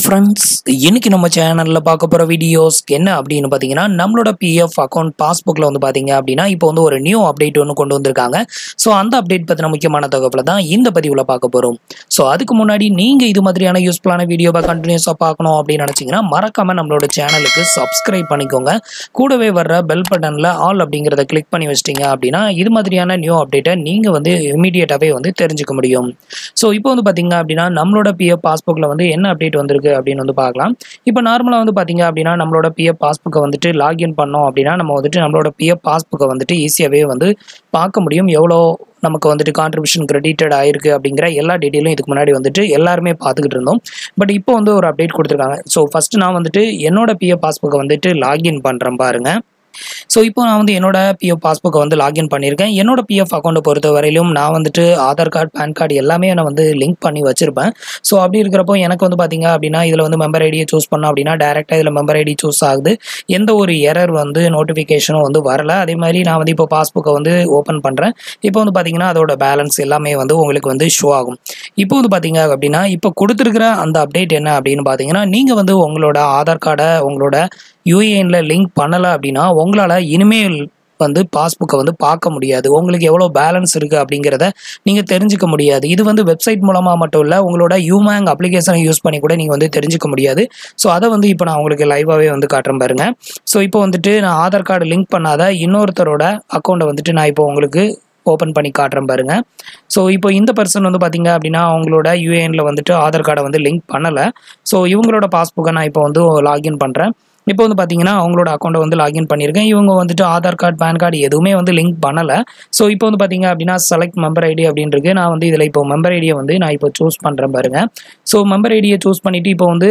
friends இன்னைக்கு நம்ம சேனலில் பார்க்க போகிற வீடியோஸ் என்ன அப்படின்னு பார்த்தீங்கன்னா நம்மளோட பிஎஃப் அக்கௌண்ட் பாஸ்புக்கில் வந்து பார்த்தீங்க அப்படின்னா இப்போ வந்து ஒரு நியூ அப்டேட் ஒன்று கொண்டு வந்திருக்காங்க ஸோ அந்த அப்டேட் பற்றின முக்கியமான தகவலை தான் இந்த பதிவில் பார்க்க போகிறோம் ஸோ அதுக்கு முன்னாடி நீங்கள் இது மாதிரியான யூஸ்ஃபுல்லான வீடியோவை கண்டினியூஸாக பார்க்கணும் அப்படின்னு நினச்சிங்கன்னா மறக்காமல் நம்மளோட சேனலுக்கு சப்ஸ்கிரைப் பண்ணிக்கோங்க கூடவே வர்ற பெல் பட்டனில் ஆல் அப்படிங்கிறத கிளிக் பண்ணி வச்சிட்டிங்க அப்படின்னா இது மாதிரியான நியூ அப்டேட்டை நீங்கள் வந்து இமீடியட்டாகவே வந்து தெரிஞ்சுக்க முடியும் ஸோ இப்போ வந்து பார்த்தீங்க அப்படின்னா நம்மளோட பிஎஃப் பாஸ்புக்கில் வந்து என்ன அப்டேட் வந்திருக்கு அப்படின்னு வந்து பார்க்கலாம் இப்போ நார்மலாக வந்து பார்த்தீங்க அப்படின்னா நம்மளோட பிஎஃப் பாஸ்புக்கை வந்துட்டு லாகின் பண்ணோம் அப்படின்னா நம்ம வந்துட்டு நம்மளோட பிஎஃப் பாஸ்புக்கை வந்துட்டு ஈஸியாகவே வந்து பார்க்க முடியும் எவ்வளோ நமக்கு வந்துட்டு கான்ட்ரிபியூஷன் கிரெடிட்டட் ஆயிருக்கு அப்படிங்கிற எல்லா டீட்டெயிலும் இதுக்கு முன்னாடி வந்துட்டு எல்லாருமே பார்த்துக்கிட்டு இருந்தோம் பட் இப்போ வந்து ஒரு அப்டேட் கொடுத்துருக்காங்க ஸோ ஃபஸ்ட்டு நான் வந்துட்டு என்னோட பிஎஃப் பாஸ்புக்கை வந்துட்டு லாகின் பண்ணுறேன் பாருங்க ஸோ இப்போ நான் வந்து என்னோட பிஎஃப் பாஸ்புக்கை வந்து லாகின் பண்ணியிருக்கேன் என்னோட பிஎஃப் அக்கௌண்ட்டை பொறுத்த வரையிலும் நான் வந்துட்டு ஆதார் கார்டு பேன் கார்டு எல்லாமே நான் வந்து லிங்க் பண்ணி வச்சிருப்பேன் ஸோ அப்படி இருக்கிறப்போ எனக்கு வந்து பார்த்தீங்க அப்படின்னா இதில் வந்து மெம்பர் ஐடியை சூஸ் பண்ணோம் அப்படின்னா டேரெக்டாக இதில் மெம்பர் ஐடி சூஸ் ஆகுது எந்த ஒரு எரர் வந்து நோட்டிஃபிகேஷனும் வந்து வரல அதே மாதிரி நான் வந்து இப்போ பாஸ்புக்கை வந்து ஓப்பன் பண்ணுறேன் இப்போ வந்து பார்த்தீங்கன்னா அதோட பேலன்ஸ் எல்லாமே வந்து உங்களுக்கு வந்து ஷோ ஆகும் இப்போ வந்து பார்த்தீங்க அப்படின்னா இப்போ கொடுத்துருக்கிற அந்த அப்டேட் என்ன அப்படின்னு பார்த்தீங்கன்னா நீங்கள் வந்து உங்களோட ஆதார் கார்டை உங்களோட யூஏஎனில் லிங்க் பண்ணலை அப்படின்னா உங்களால் இனிமேல் வந்து பாஸ்புக்கை வந்து பார்க்க முடியாது உங்களுக்கு எவ்வளோ பேலன்ஸ் இருக்குது அப்படிங்கிறத நீங்கள் தெரிஞ்சுக்க முடியாது இது வந்து வெப்சைட் மூலமாக மட்டும் இல்லை உங்களோட யூமேங் அப்ளிகேஷனை யூஸ் பண்ணி கூட நீங்கள் வந்து தெரிஞ்சுக்க முடியாது ஸோ அதை வந்து இப்போ நான் உங்களுக்கு லைவாகவே வந்து காட்டுறேன் பாருங்க ஸோ இப்போ வந்துட்டு நான் ஆதார் கார்டு லிங்க் பண்ணாத இன்னொருத்தரோட அக்கௌண்ட்டை வந்துட்டு நான் இப்போ உங்களுக்கு ஓப்பன் பண்ணி காட்டுறேன் பாருங்க ஸோ இப்போ இந்த பர்சன் வந்து பார்த்தீங்க அப்படின்னா அவங்களோட யூஏஎனில் வந்துட்டு ஆதார் கார்டை வந்து லிங்க் பண்ணலை ஸோ இவங்களோட பாஸ்புக்கை நான் இப்போ வந்து லாகின் பண்ணுறேன் இப்போ வந்து பார்த்தீங்கன்னா அவங்களோட அக்கௌண்ட்டை வந்து லாகின் பண்ணியிருக்கேன் இவங்க வந்துட்டு ஆதார் கார்டு பேன் கார்டு எதுவுமே வந்து லிங்க் பண்ணலை ஸோ இப்போ வந்து பார்த்தீங்க அப்படின்னா செலக்ட் மெம்பர் ஐடி அப்படின்றது நான் வந்து இதில் இப்போ மெம்பர் ஐடியை வந்து நான் இப்போ சூஸ் பண்ணுறேன் பாருங்க ஸோ மெம்பர் ஐடியை சூஸ் பண்ணிவிட்டு இப்போ வந்து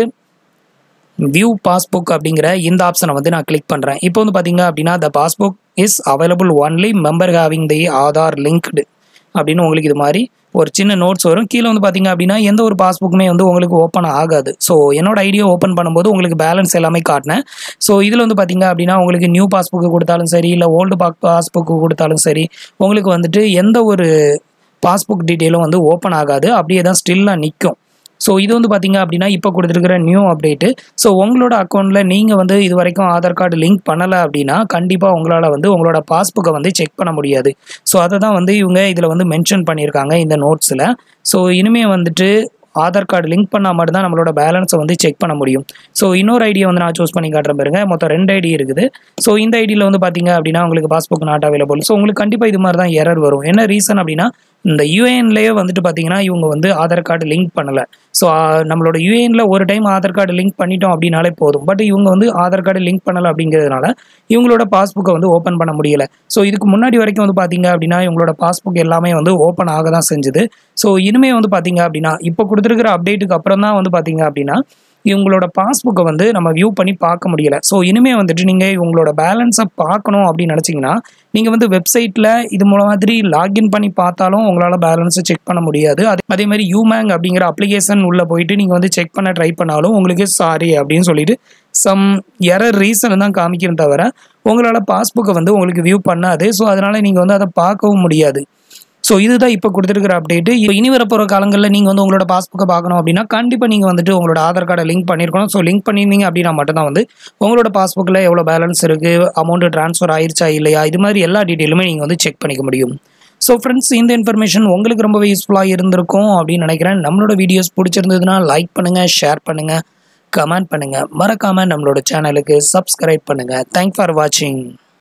வியூ பாஸ்புக் அப்படிங்கிற இந்த ஆப்ஷனை வந்து நான் கிளிக் பண்ணுறேன் இப்போ வந்து பார்த்தீங்க அப்படின்னா the passbook is available only member having the Aadhaar linked அப்படின்னு உங்களுக்கு இது மாதிரி ஒரு சின்ன நோட்ஸ் வரும் கீழே வந்து பார்த்தீங்க அப்படின்னா எந்த ஒரு பாஸ்புக்குமே வந்து உங்களுக்கு ஓப்பன் ஆகாது ஸோ என்னோட ஐடியா ஓப்பன் பண்ணும்போது உங்களுக்கு பேலன்ஸ் எல்லாமே காட்டினேன் ஸோ இதில் வந்து பார்த்தீங்க அப்படின்னா உங்களுக்கு நியூ பாஸ்புக்கு கொடுத்தாலும் சரி இல்லை ஓல்டு பாக் பாஸ்புக்கு கொடுத்தாலும் சரி உங்களுக்கு வந்துட்டு எந்த ஒரு பாஸ்புக் டீட்டெயிலும் வந்து ஓப்பன் ஆகாது அப்படியே தான் ஸ்டில்லாக நிற்கும் ஸோ இது வந்து பார்த்தீங்க அப்படின்னா இப்போ கொடுத்துருக்கிற நியூ அப்டேட்டு ஸோ உங்களோட அக்கௌண்ட்டில் நீங்கள் வந்து இது வரைக்கும் ஆதார் கார்டு லிங்க் பண்ணலை அப்படின்னா கண்டிப்பாக உங்களால் வந்து உங்களோட பாஸ்புக்கை வந்து செக் பண்ண முடியாது ஸோ அதை தான் வந்து இவங்க இதில் வந்து மென்ஷன் பண்ணியிருக்காங்க இந்த நோட்ஸில் ஸோ இனிமேல் வந்துட்டு ஆதார் கார்டு லிங்க் பண்ணால் மட்டும்தான் நம்மளோட பேலன்ஸை வந்து செக் பண்ண முடியும் ஸோ இன்னொரு ஐடியை வந்து நான் சூஸ் பண்ணி காட்டுறேன் பாருங்க மொத்தம் ரெண்டு ஐடி இருக்குது ஸோ இந்த ஐடியில் வந்து பார்த்தீங்க அப்படின்னா உங்களுக்கு பாஸ்புக் நாட் அவைலபிள் ஸோ உங்களுக்கு கண்டிப்பாக இது மாதிரி தான் எரர் வரும் என்ன ரீசன் அப்படின்னா இந்த யூஏஎன்லேயே வந்துட்டு பார்த்தீங்கன்னா இவங்க வந்து ஆதார் கார்டு லிங்க் பண்ணலை ஸோ நம்மளோட யூஏஎனில் ஒரு டைம் ஆதார் கார்டு லிங்க் பண்ணிட்டோம் அப்படின்னாலே போதும் பட் இவங்க வந்து ஆதார் கார்டு லிங்க் பண்ணலை அப்படிங்கிறதுனால இவங்களோட பாஸ்புக்கை வந்து ஓப்பன் பண்ண முடியல ஸோ இதுக்கு முன்னாடி வரைக்கும் வந்து பார்த்தீங்க அப்படின்னா இவங்களோட பாஸ்புக் எல்லாமே வந்து ஓப்பன் ஆக தான் செஞ்சுது ஸோ இனிமே வந்து பார்த்தீங்க அப்படின்னா இப்போ கொடுத்துருக்கிற அப்டேட்டுக்கு அப்புறம் தான் வந்து பார்த்தீங்க அப்படின்னா இவங்களோட பாஸ்புக்கை வந்து நம்ம வியூ பண்ணி பார்க்க முடியல ஸோ இனிமேல் வந்துட்டு நீங்கள் இவங்களோட பேலன்ஸை பார்க்கணும் அப்படின்னு நினச்சிங்கன்னா நீங்கள் வந்து வெப்சைட்டில் இது மூலம் மாதிரி லாகின் பண்ணி பார்த்தாலும் உங்களால் பேலன்ஸை செக் பண்ண முடியாது அதே அதே மாதிரி யூமேங் அப்படிங்கிற அப்ளிகேஷன் உள்ளே போயிட்டு நீங்கள் வந்து செக் பண்ண ட்ரை பண்ணாலும் உங்களுக்கு சாரி அப்படின்னு சொல்லிட்டு சம் எரர் ரீசன் தான் காமிக்கிறேன் தவிர உங்களால் பாஸ்புக்கை வந்து உங்களுக்கு வியூ பண்ணாது ஸோ அதனால் நீங்கள் வந்து அதை பார்க்கவும் முடியாது ஸோ இதுதான் இப்போ கொடுத்துருக்கிற அப்டேட்டு இப்போ இனி வரப்போகிற காலங்களில் நீங்கள் வந்து உங்களோட பாஸ்புக்கை பார்க்கணும் அப்படின்னா கண்டிப்பாக நீங்கள் வந்துட்டு உங்களோட ஆதார் கார்டை லிங்க் பண்ணியிருக்கணும் ஸோ லிங்க் பண்ணியிருந்தீங்க அப்படின்னா மட்டும்தான் வந்து உங்களோட பாஸ்புக்கில் எவ்வளோ பேலன்ஸ் இருக்குது அமௌண்ட்டு ட்ரான்ஸ்ஃபர் ஆயிருச்சா இல்லையா இது மாதிரி எல்லா டீட்டெயிலுமே நீங்கள் வந்து செக் பண்ணிக்க முடியும் ஸோ ஃப்ரெண்ட்ஸ் இந்த இன்ஃபர்மேஷன் உங்களுக்கு ரொம்பவே யூஸ்ஃபுல்லாக இருந்திருக்கும் அப்படின்னு நினைக்கிறேன் நம்மளோட வீடியோஸ் பிடிச்சிருந்ததுன்னா லைக் பண்ணுங்கள் ஷேர் பண்ணுங்கள் கமெண்ட் பண்ணுங்கள் மறக்காமல் நம்மளோட சேனலுக்கு சப்ஸ்கிரைப் பண்ணுங்கள் தேங்க் ஃபார் வாட்சிங்